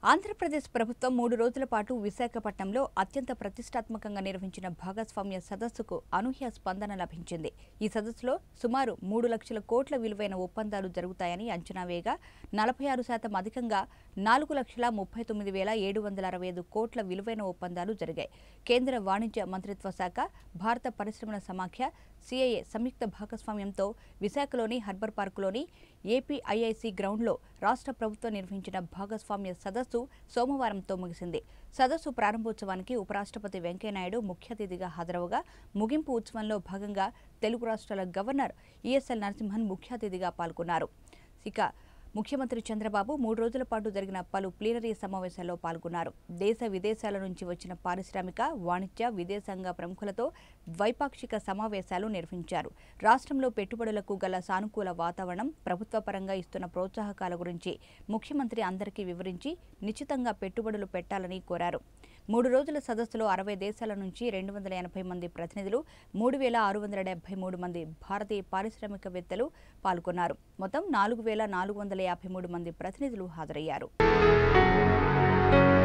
ఆంధ్రప్రదేశ్ ప్రభుత్వం మూడు రోజుల పాటు విశాఖపట్నంలో అత్యంత ప్రతిష్టాత్మకంగా నిర్వహించిన భాగస్వామ్య సదస్సుకు అనూహ్య స్పందన లభించింది ఈ సదస్సులో సుమారు మూడు లక్షల కోట్ల విలువైన ఒప్పందాలు జరుగుతాయని అంచనా వేయగా నలభై ఆరు శాతం అధికంగా నాలుగు లక్షల ముప్పై తొమ్మిది వేల ఏడు వందల అరవై ఐదు కోట్ల విలువైన ఒప్పందాలు జరిగాయి కేంద్ర వాణిజ్య మంత్రిత్వ శాఖ భారత పరిశ్రమల సమాఖ్య సిఐఏ సంయుక్త భాగస్వామ్యంతో విశాఖలోని హర్బర్ పార్కులోని ఏపీఐఐసి గ్రౌండ్లో రాష్ట్ర ప్రభుత్వం నిర్వహించిన భాగస్వామ్య సదస్సు సోమవారంతో ముగిసింది సదస్సు ప్రారంభోత్సవానికి ఉపరాష్ట్రపతి వెంకయ్యనాయుడు ముఖ్య అతిథిగా హాజరవగా ముగింపు ఉత్సవంలో భాగంగా తెలుగు రాష్ట్రాల గవర్నర్ ఈఎస్ఎల్ నరసింహన్ ముఖ్య అతిథిగా పాల్గొన్నారు ఇక ముఖ్యమంత్రి చంద్రబాబు మూడు రోజుల పాటు జరిగిన పలు ప్లీనరీ సమావేశాల్లో పాల్గొన్నారు దేశ విదేశాల నుంచి వచ్చిన పారిశ్రామిక వాణిజ్య విదేశాంగ ప్రముఖులతో ద్వైపాక్షిక సమావేశాలు నిర్వహించారు రాష్ట్రంలో పెట్టుబడులకు గల సానుకూల వాతావరణం ప్రభుత్వ పరంగా ఇస్తున్న ప్రోత్సాహకాల గురించి ముఖ్యమంత్రి అందరికీ వివరించి నిశ్చితంగా పెట్టుబడులు పెట్టాలని కోరారు మూడు రోజుల సదస్సులో అరవై దేశాల నుంచి రెండు వందల ఎనభై మంది ప్రతినిధులు మూడు వేల ఆరు వందల డెబ్బై మూడు మంది భారతీయ పారిశ్రామికవేత్తలు పాల్గొన్నారు మొత్తం నాలుగు వేల నాలుగు వందల యాభై మూడు మంది ప్రతినిధులు హాజరయ్యారు